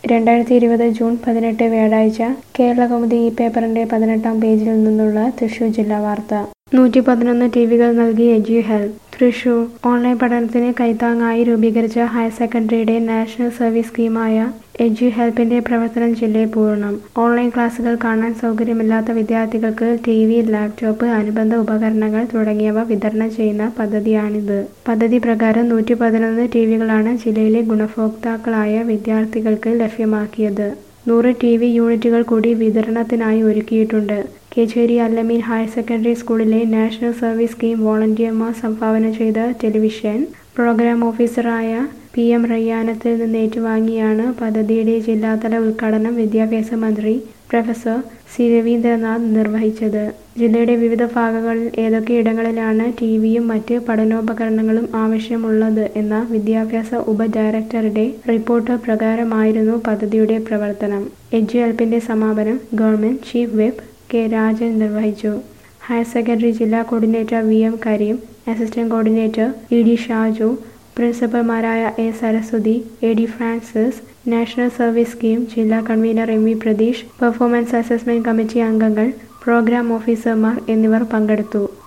രണ്ടായിരത്തി ഇരുപത് ജൂൺ പതിനെട്ട് വ്യാഴാഴ്ച കേരളകൗമുദി ഈ പേപ്പറിന്റെ പതിനെട്ടാം പേജിൽ നിന്നുള്ള തൃശൂർ ജില്ലാ വാർത്ത നൂറ്റി പതിനൊന്ന് ടി വികൾ നൽകി എഡ്യു ഹെൽപ്പ് തൃശൂർ ഓൺലൈൻ പഠനത്തിന് കൈത്താങ്ങായി രൂപീകരിച്ച ഹയർ സെക്കൻഡറിയുടെ നാഷണൽ സർവീസ് സ്കീമായ എഡ്യു ഹെൽപ്പിന്റെ പ്രവർത്തനം ജില്ലയിൽ പൂർണ്ണം ഓൺലൈൻ ക്ലാസുകൾ കാണാൻ സൗകര്യമില്ലാത്ത വിദ്യാർത്ഥികൾക്ക് ടി വി ലാപ്ടോപ്പ് അനുബന്ധ ഉപകരണങ്ങൾ തുടങ്ങിയവ വിതരണം ചെയ്യുന്ന പദ്ധതിയാണിത് പദ്ധതി പ്രകാരം നൂറ്റി പതിനൊന്ന് ടി വികളാണ് ജില്ലയിലെ ഗുണഭോക്താക്കളായ വിദ്യാർത്ഥികൾക്ക് ലഭ്യമാക്കിയത് നൂറ് ടി വി യൂണിറ്റുകൾ കൂടി വിതരണത്തിനായി ഒരുക്കിയിട്ടുണ്ട് കേച്ചേരി അല്ലമീൻ ഹയർ സെക്കൻഡറി സ്കൂളിലെ നാഷണൽ സർവീസ് സ്കീം വോളണ്ടിയർമാർ സംഭാവന ചെയ്ത ടെലിവിഷൻ പ്രോഗ്രാം ഓഫീസറായ പി എം റയ്യാനത്തിൽ നിന്ന് ഏറ്റുവാങ്ങിയാണ് പദ്ധതിയുടെ ജില്ലാതല ഉദ്ഘാടനം വിദ്യാഭ്യാസ മന്ത്രി പ്രൊഫസർ സി രവീന്ദ്രനാഥ് നിർവഹിച്ചത് ജില്ലയുടെ വിവിധ ഭാഗങ്ങളിൽ ഏതൊക്കെ ഇടങ്ങളിലാണ് ടി വിയും മറ്റ് പഠനോപകരണങ്ങളും ആവശ്യമുള്ളത് എന്ന വിദ്യാഭ്യാസ ഉപഡയറക്ടറുടെ റിപ്പോർട്ട് പ്രകാരമായിരുന്നു പദ്ധതിയുടെ പ്രവർത്തനം എജു ഹെൽപ്പിന്റെ സമാപനം government chief whip K Rajan നിർവഹിച്ചു ഹയർ സെക്കൻഡറി ജില്ലാ coordinator V M Karim assistant coordinator E D Shaju പ്രിൻസിപ്പൽമാരായ A Saraswathi A D Francis national service scheme ജില്ലാ convener M V Pratheesh performance assessment committee അംഗങ്ങൾ പ്രോഗ്രാം ഓഫീസർമാർ എന്നിവർ പങ്കെടുത്തു